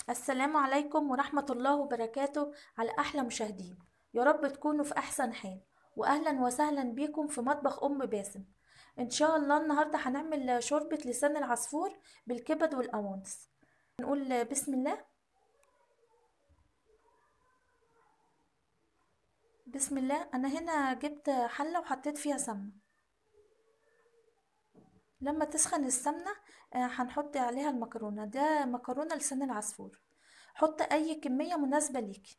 السلام عليكم ورحمة الله وبركاته على أحلى مشاهدين يا رب تكونوا في أحسن حال وأهلا وسهلا بيكم في مطبخ أم باسم إن شاء الله النهاردة هنعمل شوربة لسان العصفور بالكبد والقوانص نقول بسم الله بسم الله أنا هنا جبت حلة وحطيت فيها سمنة لما تسخن السمنة آه، هنحط عليها المكرونة ده مكرونة لسان العصفور حط أي كمية مناسبة ليكي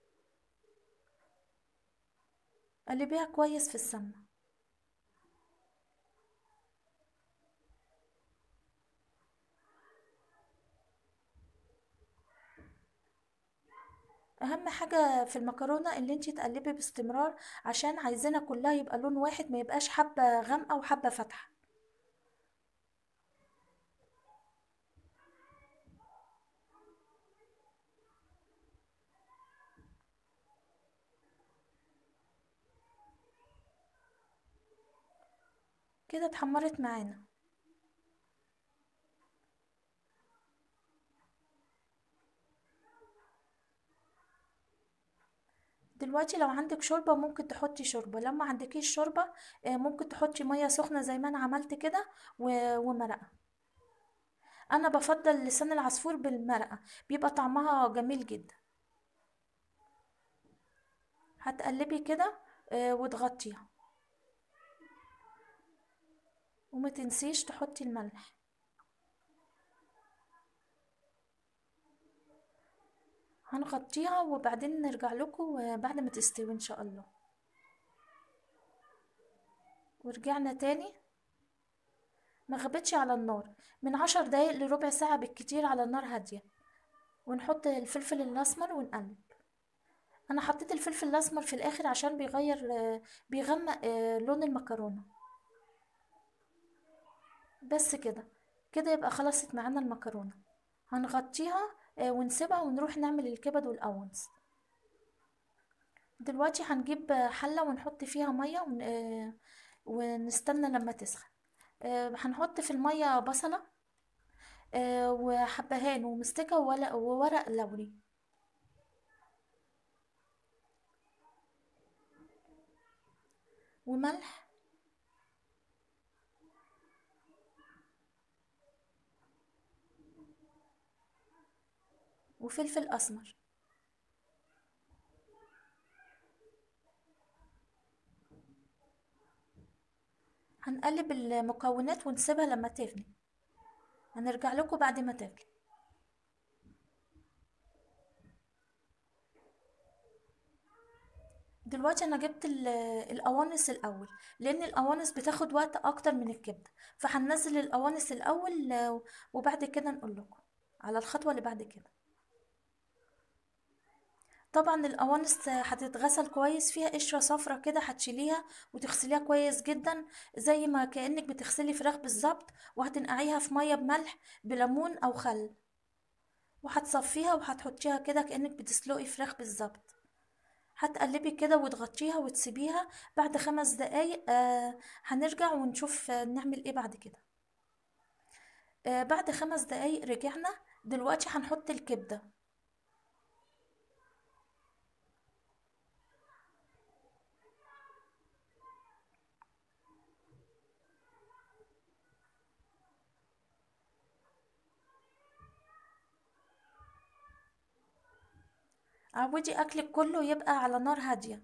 قلبيها كويس في السمنة اهم حاجة في المكرونة اللي انتي تقلبي باستمرار عشان عايزينها كلها يبقى لون واحد ما يبقاش حبة غامقة وحبة فاتحة كده اتحمرت معانا دلوقتي لو عندك شوربة ممكن تحطي شوربة لو ما عندكيش شوربة آه، ممكن تحطي مية سخنة زي ما انا عملت كده و- ومرقة انا بفضل لسان العصفور بالمرقة بيبقى طعمها جميل جدا هتقلبي كده آه، وتغطيها وما تنسيش تحطي الملح هنغطيها وبعدين نرجع لكم بعد ما تستوي ان شاء الله ورجعنا تاني ما غبتش على النار من عشر دقايق لربع ساعة بالكتير على نار هادية ونحط الفلفل الأسمر ونقلب أنا حطيت الفلفل الأسمر في الآخر عشان بيغير آه، بيغمق آه، لون المكرونة بس كده كده يبقى خلصت معانا المكرونة هنغطيها آه، ونسيبها ونروح نعمل الكبد والقوانص دلوقتي هنجيب حلة ونحط فيها مية ون... آه، ونستنى لما تسخن آه، هنحط في المية بصلة آه، وحبهان ومستكة وورق وورق لوري وملح وفلفل أسمر هنقلب المكونات ونسيبها لما تغلي هنرجع لكم بعد ما تغلي دلوقتي انا جبت ال- القوانص الاول لان القوانص بتاخد وقت اكتر من الكبده فهننزل القوانص الاول آه، وبعد كده نقول لكم على الخطوه اللي بعد كده طبعا القوانص هتتغسل كويس فيها قشرة صفرة كده هتشيليها وتغسليها كويس جدا زي ما كأنك بتغسلي فراخ بالظبط وهتنقعيها في مية بملح بليمون او خل وهتصفيها وهتحطيها كده كأنك بتسلقي فراخ بالظبط هتقلبي كده وتغطيها وتسيبيها بعد خمس دقايق آه هنرجع ونشوف آه نعمل ايه بعد كده آه بعد خمس دقايق رجعنا دلوقتي هنحط الكبدة عودي اكلك كله يبقى على نار هادية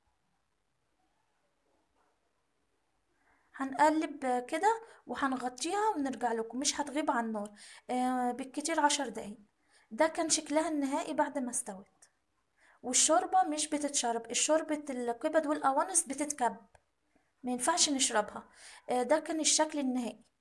هنقلب كده وهنغطيها ونرجع لكم مش هتغيب عن النار آه بالكتير عشر دقايق ده كان شكلها النهائي بعد ما استوت والشوربة مش بتتشرب الشوربة الكبد والقوانص بتتكب ما ينفعش نشربها آه ده كان الشكل النهائي